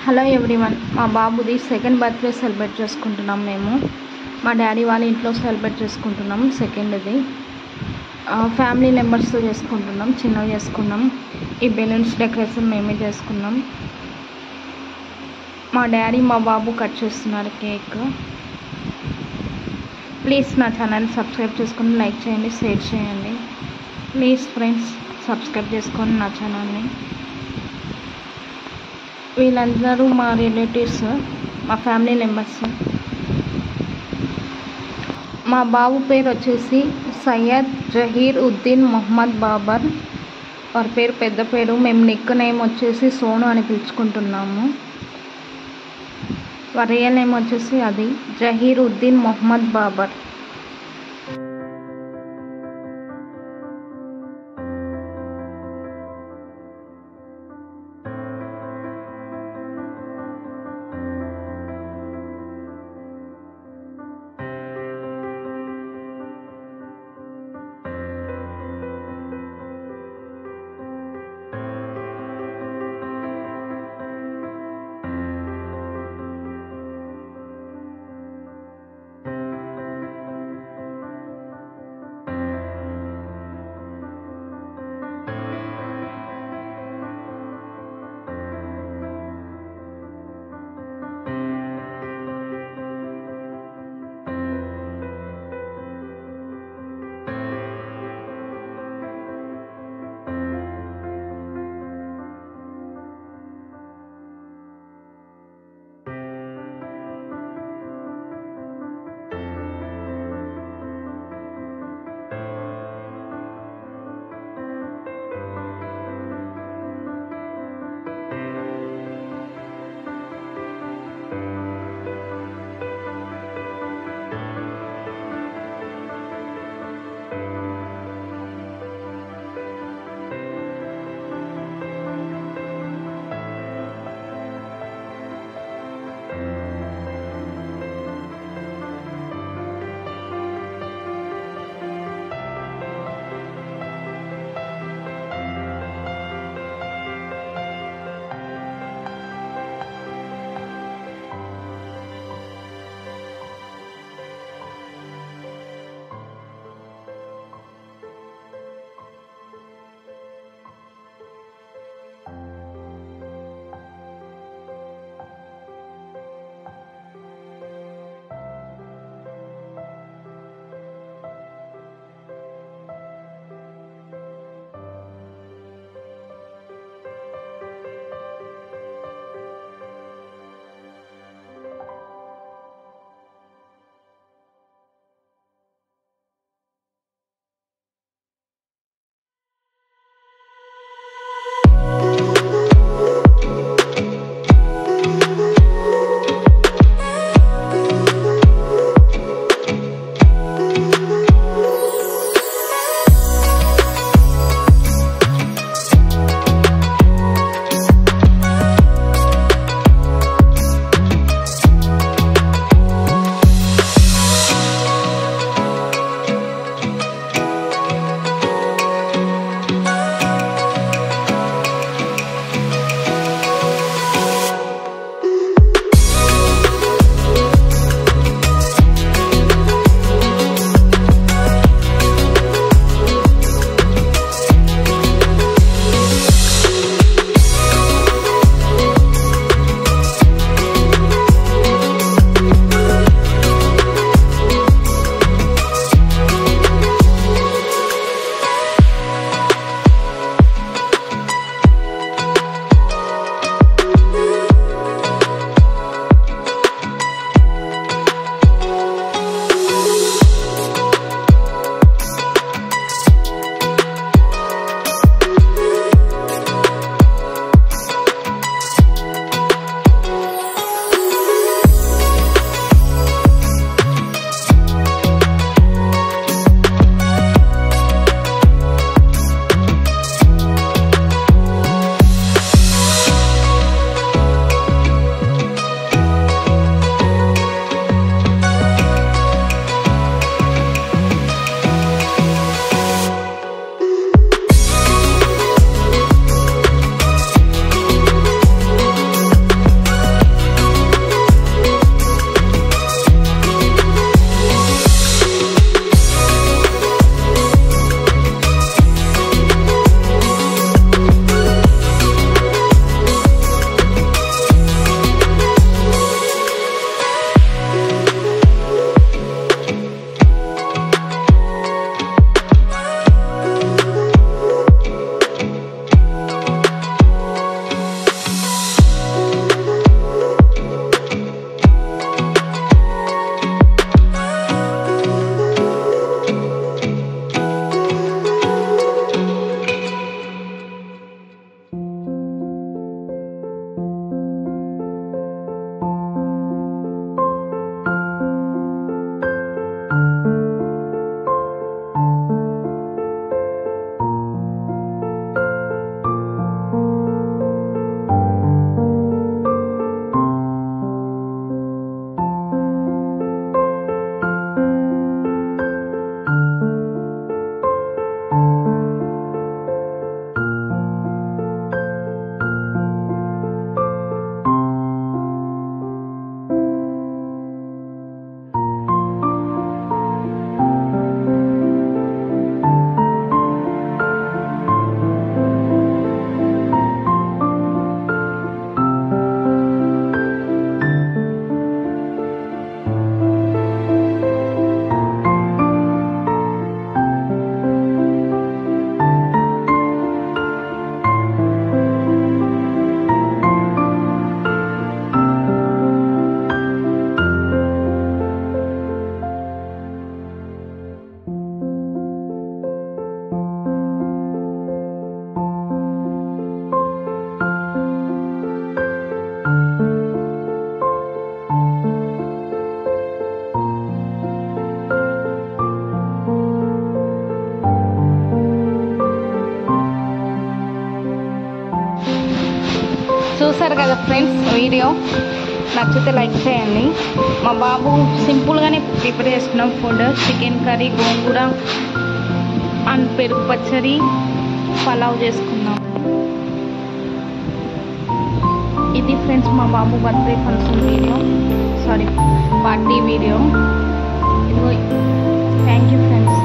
hello everyone మా బాబుది second birthday celebrate చేసుకుంటున్నాం మేము మా డాడీ వాళ్ళ ఇంట్లో సెలబ్రేట్ చేసుకుంటున్నాం సెకండ్ది ఫ్యామిలీ మెంబర్స్తో చేసుకుంటున్నాం చిన్నగా చేసుకున్నాం ఈ బెలూన్స్ డెకరేషన్ మేమే చేసుకున్నాం మా డాడీ మా బాబు కట్ చేస్తున్నారు కేక్ ప్లీజ్ నా ఛానల్ సబ్స్క్రైబ్ చేసుకొని లైక్ చేయండి షేర్ చేయండి ప్లీజ్ ఫ్రెండ్స్ సబ్స్క్రైబ్ చేసుకొని నా ఛానల్ని వీళ్ళందరూ మా రిలేటివ్స్ మా ఫ్యామిలీ మెంబర్స్ మా బాబు పేరు వచ్చేసి సయ్యద్ జహీర్ ఉద్దీన్ మొహమ్మద్ బాబర్ వారి పేరు పెద్ద పేరు మేము నిక్ నేమ్ వచ్చేసి సోను అని పిలుచుకుంటున్నాము వారి రియల్ నేమ్ వచ్చేసి అది జహీర్ ఉద్దీన్ మొహమ్మద్ బాబర్ కదా ఫ్రెండ్స్ వీడియో నచ్చితే లైక్ చేయండి మా బాబు సింపుల్గానే ప్రిపేర్ చేసుకున్నాం food chicken curry gongura and పెరుగు పచ్చడి పలావ్ చేసుకున్నాం ఇది ఫ్రెండ్స్ మా బాబు birthday function video sorry party video ఇదిగో థ్యాంక్ యూ ఫ్రెండ్స్